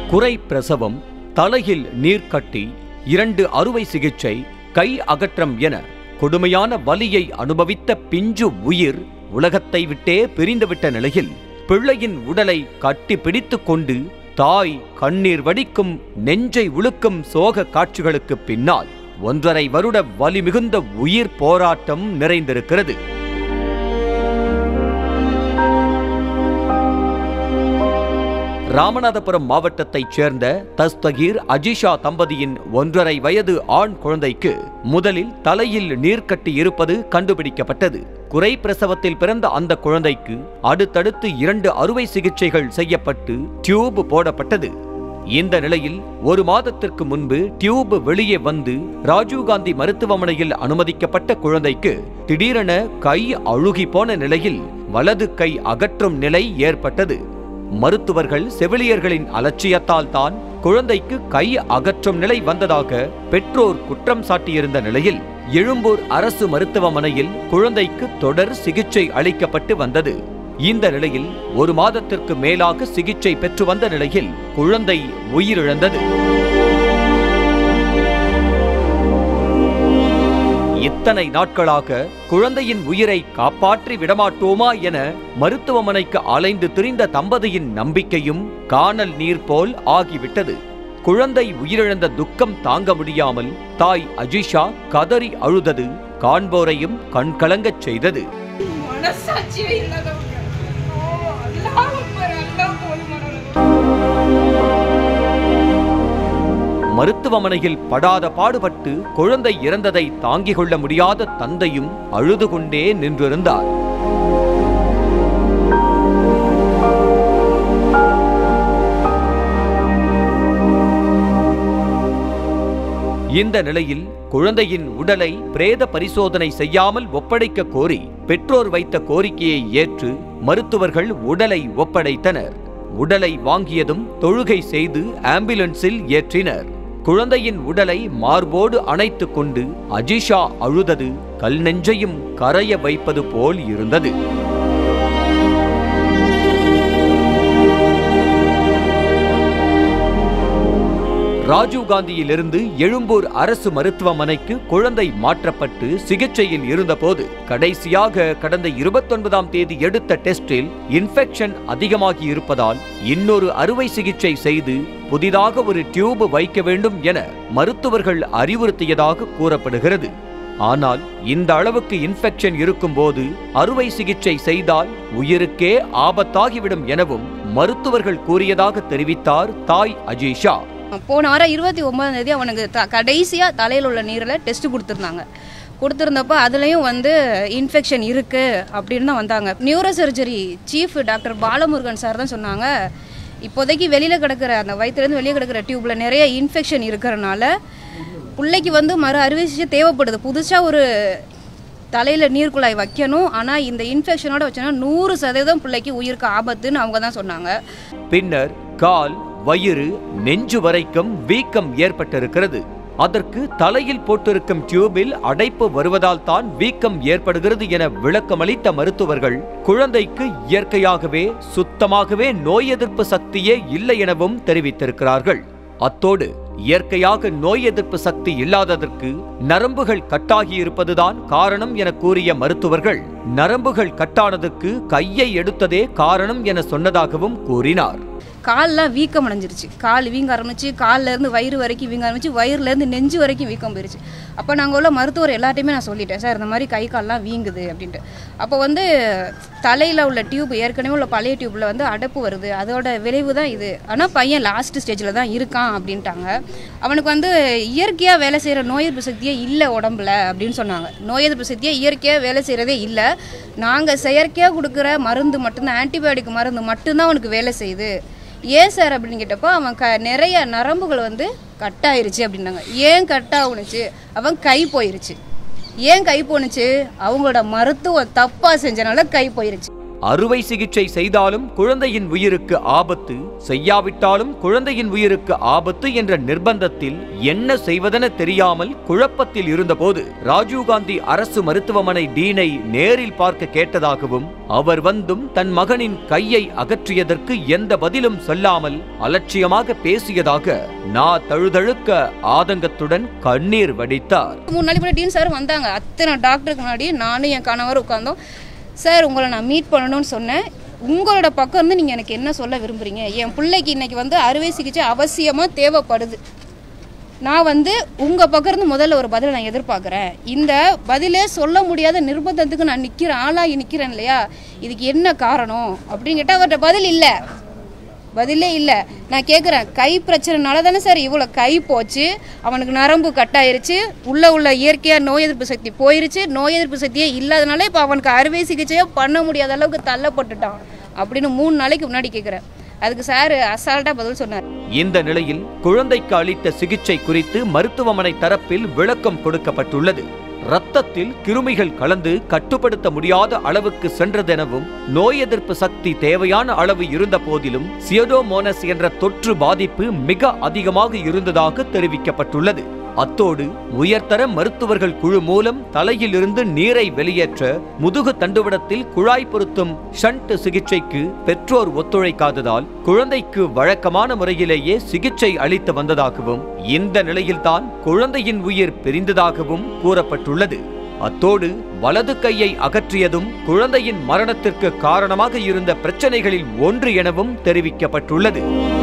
குறை பிரசவம் தலையில் நீர்க்கட்டி இரண்டு அறுவை சிகிச்சை கை அகற்றம் என கொடுமையான வலியை அனுபவித்த பிஞ்சு உயிர் உலகத்தை விட்டே பிரிந்துவிட்ட நிலையில் பிள்ளையின் உடலை கட்டி பிடித்துக் கொண்டு தாய் கண்ணீர் வடிக்கும் நெஞ்சை உழுக்கும் சோக காட்சிகளுக்கு பின்னால் ஒன்றரை வருட வலி மிகுந்த உயிர் போராட்டம் நிறைந்திருக்கிறது ராமநாதபுரம் மாவட்டத்தைச் சேர்ந்த தஸ்தகீர் அஜிஷா தம்பதியின் ஒன்றரை வயது ஆண் குழந்தைக்கு முதலில் தலையில் நீர்க்கட்டி இருப்பது கண்டுபிடிக்கப்பட்டது குறை பிரசவத்தில் பிறந்த அந்த குழந்தைக்கு அடுத்தடுத்து இரண்டு அறுவை சிகிச்சைகள் செய்யப்பட்டு டியூப் போடப்பட்டது இந்த நிலையில் ஒரு மாதத்திற்கு முன்பு டியூப் வெளியே வந்து ராஜீவ்காந்தி மருத்துவமனையில் அனுமதிக்கப்பட்ட குழந்தைக்கு திடீரென கை அழுகி போன நிலையில் வலது கை அகற்றும் நிலை ஏற்பட்டது மருத்துவர்கள் செவிலியர்களின் அலட்சியத்தால் தான் குழந்தைக்கு கை அகற்றும் நிலை வந்ததாக பெற்றோர் குற்றம் சாட்டியிருந்த நிலையில் எழும்பூர் அரசு மருத்துவமனையில் குழந்தைக்கு தொடர் சிகிச்சை அளிக்கப்பட்டு வந்தது இந்த நிலையில் ஒரு மாதத்திற்கு மேலாக சிகிச்சை பெற்று வந்த நிலையில் குழந்தை உயிரிழந்தது இத்தனை நாட்களாக குழந்தையின் உயிரை காப்பாற்றி விடமாட்டோமா என மருத்துவமனைக்கு அலைந்து திரிந்த தம்பதியின் நம்பிக்கையும் காணல் நீர் போல் ஆகிவிட்டது குழந்தை உயிரிழந்த துக்கம் தாங்க முடியாமல் தாய் அஜிஷா கதறி அழுதது காண்போரையும் கண்கலங்கச் செய்தது மனசாட்சியே இல்லாதவங்க ஓ, அல்லாஹ் அக்பர், அல்லாஹ் போதுமானவர். மருத்துவமனையில் படாத பாடுபட்டு குழந்தை இறந்ததை தாங்கிக் கொள்ள முடியாத தந்தையும் அழுது கொண்டே நின்றிருந்தார் இந்த நிலையில் குழந்தையின் உடலை பிரேத பரிசோதனை செய்யாமல் ஒப்படைக்க கோரி பெற்றோர் வைத்த கோரிக்கையை ஏற்று மருத்துவர்கள் உடலை ஒப்படைத்தனர் உடலை வாங்கியதும் தொழுகை செய்து ஆம்புலன்ஸில் ஏற்றினர் குழந்தையின் உடலை மார்போடு அணைத்துக் கொண்டு அஜிஷா அழுதது கல் நெஞ்சையும் கரைய வைப்பது போல் இருந்தது ராஜீவ்காந்தியிலிருந்து எழும்பூர் அரசு மருத்துவமனைக்கு குழந்தை மாற்றப்பட்டு சிகிச்சையில் இருந்தபோது கடைசியாக கடந்த இருபத்தொன்பதாம் தேதி எடுத்த டெஸ்டில் இன்ஃபெக்ஷன் அதிகமாகி இருப்பதால் இன்னொரு அறுவை சிகிச்சை செய்து புதிதாக ஒரு டியூப் வைக்க வேண்டும் என மருத்துவர்கள் அறிவுறுத்தியதாக கூறப்படுகிறது ஆனால் இந்த அளவுக்கு இன்ஃபெக்ஷன் இருக்கும்போது அறுவை சிகிச்சை செய்தால் உயிருக்கே ஆபத்தாகிவிடும் எனவும் மருத்துவர்கள் கூறியதாக தெரிவித்தார் தாய் அஜீஷா போன வாரம் இருபத்தி ஒன்பதாம் தேதி அவனுக்கு த கடைசியாக தலையில் உள்ள நீரில் டெஸ்ட் கொடுத்துருந்தாங்க கொடுத்துருந்தப்போ அதுலேயும் வந்து இன்ஃபெக்ஷன் இருக்குது அப்படின்னு தான் வந்தாங்க neuro surgery chief doctor Balamurugan sir தான் சொன்னாங்க இப்போதைக்கு வெளியில் கிடக்கிற அந்த வயிற்றுலேருந்து வெளியே கிடக்கிற டியூப்பில் நிறைய இன்ஃபெக்ஷன் இருக்கிறனால பிள்ளைக்கு வந்து மறு அறுவை சிகிச்சை தேவைப்படுது புதுசாக ஒரு தலையில் நீர்க்குழாய் வைக்கணும் ஆனால் இந்த இன்ஃபெக்ஷனோட வச்சோன்னா நூறு சதவீதம் பிள்ளைக்கு உயிருக்கு ஆபத்துன்னு அவங்க தான் சொன்னாங்க பின்னர் கால் வயிறு நெஞ்சு வரைக்கும் வீக்கம் ஏற்பட்டிருக்கிறது அதற்கு தலையில் போட்டிருக்கும் டியூபில் அடைப்பு வருவதால் தான் வீக்கம் ஏற்படுகிறது என விளக்கமளித்த மருத்துவர்கள் குழந்தைக்கு இயற்கையாகவே சுத்தமாகவே நோய் எதிர்ப்பு சக்தியே இல்லை எனவும் தெரிவித்திருக்கிறார்கள் அத்தோடு இயற்கையாக நோய் எதிர்ப்பு சக்தி இல்லாததற்கு நரம்புகள் கட்டாகி இருப்பதுதான் காரணம் என கூறிய மருத்துவர்கள் நரம்புகள் கட்டானதுக்கு கையை எடுத்ததே காரணம் என சொன்னதாகவும் கூறினார் கால்லாம் வீக்கம் அடைஞ்சிருச்சு கால் வீங்க ஆரம்பிச்சு கால்ல இருந்து வயிறு வரைக்கும் வீங்க ஆரம்பிச்சு வயிறுல இருந்து நெஞ்சு வரைக்கும் வீக்கம் போயிருச்சு அப்போ நாங்கள் உள்ள மருத்துவர் எல்லாத்தையுமே நான் சொல்லிட்டேன் சார் இந்த மாதிரி கை கால்லாம் வீங்குது அப்படின்ட்டு அப்போ வந்து தலையில் உள்ள டியூப் ஏற்கனவே உள்ள பழைய டியூப்பில் வந்து அடைப்பு வருது அதோட விளைவு தான் இது ஆனால் பையன் லாஸ்ட் ஸ்டேஜில் தான் இருக்கான் அப்படின்ட்டாங்க அவனுக்கு வந்து இயற்கையாக வேலை செய்கிற நோய் எதிர்ப்பு சக்தியே இல்லை உடம்புல அப்படின்னு சொன்னாங்க நோய் எதிர்ப்பு சக்தியே இயற்கையாக வேலை செய்கிறதே இல்லை நாங்கள் செயற்கையாக கொடுக்குற மருந்து மட்டும்தான் ஆன்டிபயோட்டிக் மருந்து மட்டும்தான் அவனுக்கு வேலை செய்யுது ஏன் சார் அப்படின்னு கேட்டப்போ அவன் க நிறைய நரம்புகள் வந்து கட் ஆயிருச்சு அப்படின்னாங்க ஏன் கட் ஆகுனுச்சு அவன் கை போயிருச்சு ஏன் கை போணுச்சு அவங்களோட மருத்துவம் தப்பாக செஞ்சனால கை போயிருச்சு அறுவை சிகிச்சை செய்தாலும் குழந்தையின் உயிருக்கு ஆபத்து செய்யாவிட்டாலும் குழந்தையின் உயிருக்கு ஆபத்து என்ற நிர்பந்தத்தில் என்ன செய்வதென தெரியாமல் குழப்பத்தில் இருந்தபோது ராஜீவ்காந்தி அரசு மருத்துவமனை டீனை நேரில் பார்க்க கேட்டதாகவும் அவர் வந்தும் தன் மகனின் கையை அகற்றியதற்கு எந்த பதிலும் சொல்லாமல் அலட்சியமாக பேசியதாக நா தழுதழுக்க ஆதங்கத்துடன் கண்ணீர் வடித்தார் மூணு நாளைக்கு முன்னாடி டீன் சார் வந்தாங்க அத்தனை டாக்டருக்கு முன்னாடி நானும் என் கணவர் உட்காந்தோம் சார் உங்களை நான் மீட் பண்ணணும்னு சொன்னேன் உங்களோட பக்கம் இருந்து நீங்கள் எனக்கு என்ன சொல்ல விரும்புகிறீங்க என் பிள்ளைக்கு இன்னைக்கு வந்து அறுவை சிகிச்சை அவசியமாக தேவைப்படுது நான் வந்து உங்கள் பக்கம் இருந்து முதல்ல ஒரு பதிலை நான் எதிர்பார்க்குறேன் இந்த பதிலே சொல்ல முடியாத நிர்பந்தத்துக்கு நான் நிற்கிறேன் ஆளாகி நிற்கிறேன் இல்லையா இதுக்கு என்ன காரணம் அப்படின்னு கேட்டால் அவர்கிட்ட பதில் இல்லை பதிலே இல்லை நான் கேட்குறேன் கை பிரச்சனைனால தானே சார் இவ்வளோ கை போச்சு அவனுக்கு நரம்பு கட்டாயிருச்சு உள்ள உள்ள இயற்கையாக நோய் எதிர்ப்பு சக்தி போயிருச்சு நோய் எதிர்ப்பு சக்தியே இல்லாதனால இப்போ அவனுக்கு அறுவை சிகிச்சையே பண்ண முடியாத அளவுக்கு தள்ளப்பட்டுட்டான் அப்படின்னு மூணு நாளைக்கு முன்னாடி கேட்குறேன் அதுக்கு சார் அசால்ட்டாக பதில் சொன்னார் இந்த நிலையில் குழந்தைக்கு அளித்த சிகிச்சை குறித்து மருத்துவமனை தரப்பில் விளக்கம் கொடுக்கப்பட்டுள்ளது ரத்தத்தில் கிருமிகள் கலந்து கட்டுப்படுத்த முடியாத அளவுக்கு சென்றதெனவும் நோய் எதிர்ப்பு சக்தி தேவையான அளவு இருந்த போதிலும் சியடோமோனஸ் என்ற தொற்று பாதிப்பு மிக அதிகமாக இருந்ததாக தெரிவிக்கப்பட்டுள்ளது அத்தோடு உயர்தர மருத்துவர்கள் குழு மூலம் தலையில் இருந்து நீரை வெளியேற்ற முதுகு தண்டுவடத்தில் குழாய் பொருத்தும் ஷண்ட் சிகிச்சைக்கு பெற்றோர் ஒத்துழைக்காததால் குழந்தைக்கு வழக்கமான முறையிலேயே சிகிச்சை அளித்து வந்ததாகவும் இந்த நிலையில்தான் குழந்தையின் உயிர் பிரிந்ததாகவும் கூறப்பட்டுள்ளது அத்தோடு வலது கையை அகற்றியதும் குழந்தையின் மரணத்திற்கு காரணமாக இருந்த பிரச்சனைகளில் ஒன்று எனவும் தெரிவிக்கப்பட்டுள்ளது